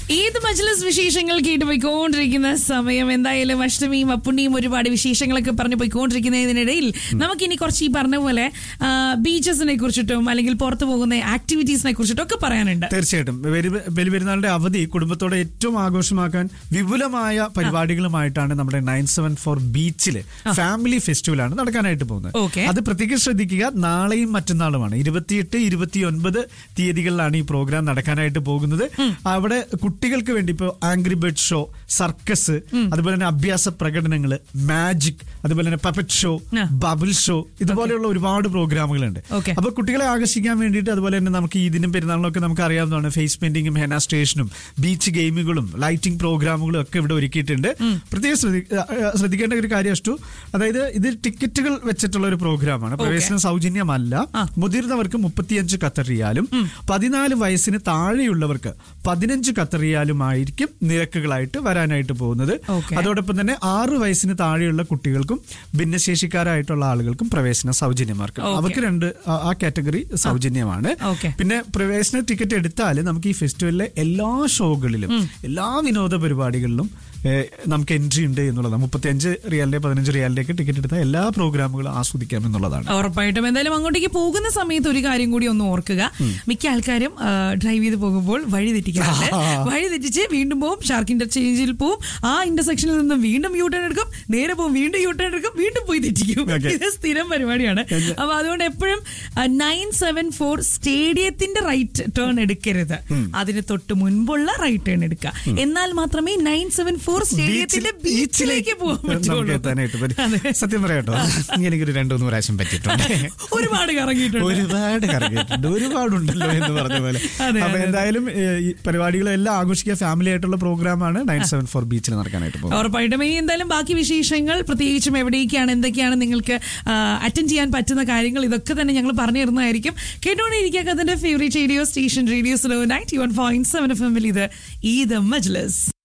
ഏത് മജ്ലിസ് വിശേഷങ്ങൾ കേട്ട് പോയിക്കൊണ്ടിരിക്കുന്ന സമയം എന്തായാലും അഷ്ടമിയും അപ്പുണ്ണിയും ഒരുപാട് വിശേഷങ്ങളൊക്കെ പറഞ്ഞു പോയിക്കൊണ്ടിരിക്കുന്നതിനിടയിൽ നമുക്കിനി കുറച്ച് ഈ പറഞ്ഞ പോലെ ബീച്ചസിനെ കുറിച്ചിട്ടും അല്ലെങ്കിൽ പുറത്തു പോകുന്ന ആക്ടിവിറ്റീസിനെ കുറിച്ചിട്ടും ഒക്കെ പറയാനുണ്ട് തീർച്ചയായിട്ടും ബലി ബലിപെരുന്നാളിന്റെ അവധി കുടുംബത്തോടെ ഏറ്റവും ആഘോഷമാക്കാൻ വിപുലമായ പരിപാടികളുമായിട്ടാണ് നമ്മുടെ നയൻ സെവൻ ഫോർ ബീച്ചില് ഫാമിലി ഫെസ്റ്റിവൽ ആണ് നടക്കാനായിട്ട് പോകുന്നത് Okay. അത് പ്രത്യേകം ശ്രദ്ധിക്കുക നാളെയും മറ്റന്നാളുമാണ് ഇരുപത്തിയെട്ട് ഇരുപത്തിയൊൻപത് തീയതികളിലാണ് ഈ പ്രോഗ്രാം നടക്കാനായിട്ട് പോകുന്നത് അവിടെ കുട്ടികൾക്ക് വേണ്ടി ഇപ്പോൾ ആംഗ്രി ബേർഡ് ഷോ സർക്കസ് അതുപോലെ തന്നെ അഭ്യാസ പ്രകടനങ്ങൾ മാജിക് അതുപോലെ തന്നെ പപ്പറ്റ് ഷോ ആ. ബബിൾ ഷോ ഇതുപോലെയുള്ള ഒരുപാട് പ്രോഗ്രാമുകളുണ്ട് Okay. അപ്പൊ കുട്ടികളെ ആകർഷിക്കാൻ വേണ്ടിയിട്ട് അതുപോലെ തന്നെ നമുക്ക് ഇതിനും പെരുന്നാളിനും ഒക്കെ നമുക്ക് അറിയാവുന്നതാണ് ഫേസ് പെയിന്റിങ്ങും ഹെന സ്റ്റേഷനും ബീച്ച് ഗെയിമുകളും ലൈറ്റിംഗ് പ്രോഗ്രാമുകളും ഒക്കെ ഇവിടെ ഒരുക്കിയിട്ടുണ്ട് പ്രത്യേകം ശ്രദ്ധി- ആ, ആ, ശ്രദ്ധിക്കേണ്ട ഒരു കാര്യം അഷ്ടു അതായത് ഇത് ടിക്കറ്റുകൾ വെച്ചിട്ടുള്ള ഒരു പ്രോഗ്രാമാണ് പ്രവേശനം സൗജന്യമല്ല ആ. മുതിർന്നവർക്ക് മുപ്പത്തിയഞ്ച് ഖത്തർ റിയാലും പതിനാല് വയസ്സിന് താഴെയുള്ളവർക്ക് പതിനഞ്ച് ഖത്തർ റിയാലുമായിരിക്കും നിരക്കുകളായിട്ട് വരാനായിട്ട് പോകുന്നത് Okay. അതോടൊപ്പം തന്നെ ആറ് വയസ്സിന് താഴെയുള്ള കുട്ടികൾക്കും ഭിന്നശേഷിക്കാരായിട്ടുള്ള ആളുകൾക്കും പ്രവേശനം സൗജന്യമാർക്കും Okay. അവർക്ക് രണ്ട് ആ- ആ കാറ്റഗറി സൗജന്യമാണ് Okay. പിന്നെ പ്രവേശന ടിക്കറ്റ് എടുത്താൽ നമുക്ക് ഈ ഫെസ്റ്റിവലിലെ എല്ലാ ഷോകളിലും എല്ലാ വിനോദ പരിപാടികളിലും ഏഹ്, നമുക്ക് എൻട്രി ഉണ്ട് എന്നുള്ളതാണ് മുപ്പത്തിയഞ്ച് റിയാലിന്റെ പതിനഞ്ച് റിയാലിലേക്ക് ടിക്കറ്റ് എടുത്താൽ എല്ലാ പ്രോഗ്രാമുകളും ആസ്വദിക്കാം എന്നുള്ളതാണ് ഉറപ്പായിട്ടും എന്തായാലും അങ്ങോട്ടേക്ക് പോകുന്ന സമയത്ത് ഒരു കാര്യം കൂടി ഒന്ന് ഓർക്കുക മിക്ക ആൾക്കാരും ഡ്രൈവ് ചെയ്ത് പോകുമ്പോൾ വഴി തെറ്റിക്കാറുണ്ട് വഴി തെറ്റിച്ച് വീണ്ടും പോവും ഷാർക്ക് ഇന്റർചേഞ്ചിൽ പോവും ആ ഇന്റർസെക്ഷനിൽ നിന്ന് വീണ്ടും യൂ ടേൺ എടുക്കും നേരെ പോവും വീണ്ടും യൂ ടേൺ എടുക്കും വീണ്ടും പോയി തെറ്റിക്കും Okay. ഇത് സ്ഥിരം പരിപാടിയാണ് അപ്പൊ അതുകൊണ്ട് എപ്പോഴും നയൻ സെവൻ ഫോർ സ്റ്റേഡിയത്തിന്റെ റൈറ്റ് ടേൺ എടുക്കരുത് അതിന് തൊട്ട് മുൻപുള്ള റൈറ്റ് ടേൺ എടുക്കുക എന്നാൽ മാത്രമേ നയൻ സെവൻ ഫോർ സ്റ്റേഡിയത്തിന്റെ ബീച്ചിലേക്ക് പോകാൻ നമുക്ക് പറ്റുള്ളൂ എത്താനായിട്ട് പറ്റും അതെ. സത്യം പറയാട്ടോ എനിക്കൊരു രണ്ടു മൂന്ന് പ്രാവശ്യം പറ്റിയിട്ടുണ്ട് ഒരുപാട് കറങ്ങിയിട്ടുണ്ട് ഒരുപാട് കറങ്ങിയിട്ടുണ്ട് ഒരുപാടുണ്ടല്ലോ എന്ന് പറഞ്ഞ പോലെ അതെ, അപ്പൊ അതെ. എന്തായാലും ഏഹ്, ഈ പരിപാടികളെല്ലാം ആഘോഷിക്കുക ഫാമിലി ആയിട്ടുള്ള പ്രോഗ്രാമാണ് നയൻ സെവൻ ഫോർ ബീച്ചിൽ നടക്കാനായിട്ട് പോകുന്നത് ഉറപ്പായിട്ടും ഈ എന്തായാലും ബാക്കി വിശേഷങ്ങൾ പ്രത്യേകിച്ചും എവിടേക്കാണ് എന്തൊക്കെയാണ് നിങ്ങൾക്ക് അറ്റൻഡ് ചെയ്യാൻ പറ്റുന്ന കാര്യങ്ങൾ ഇതൊക്കെ തന്നെ ഞങ്ങൾ പറഞ്ഞു തരുന്നതായിരിക്കും കേട്ടോണ്ടിരിക്കുക അതിന്റെ ഫേവറേറ്റ് റേഡിയോ സ്റ്റേഷൻ റേഡിയോ സ്ലോ ninety one point seven F എമ്മിൽ ഇത് ഈദ് മജ്ലസ്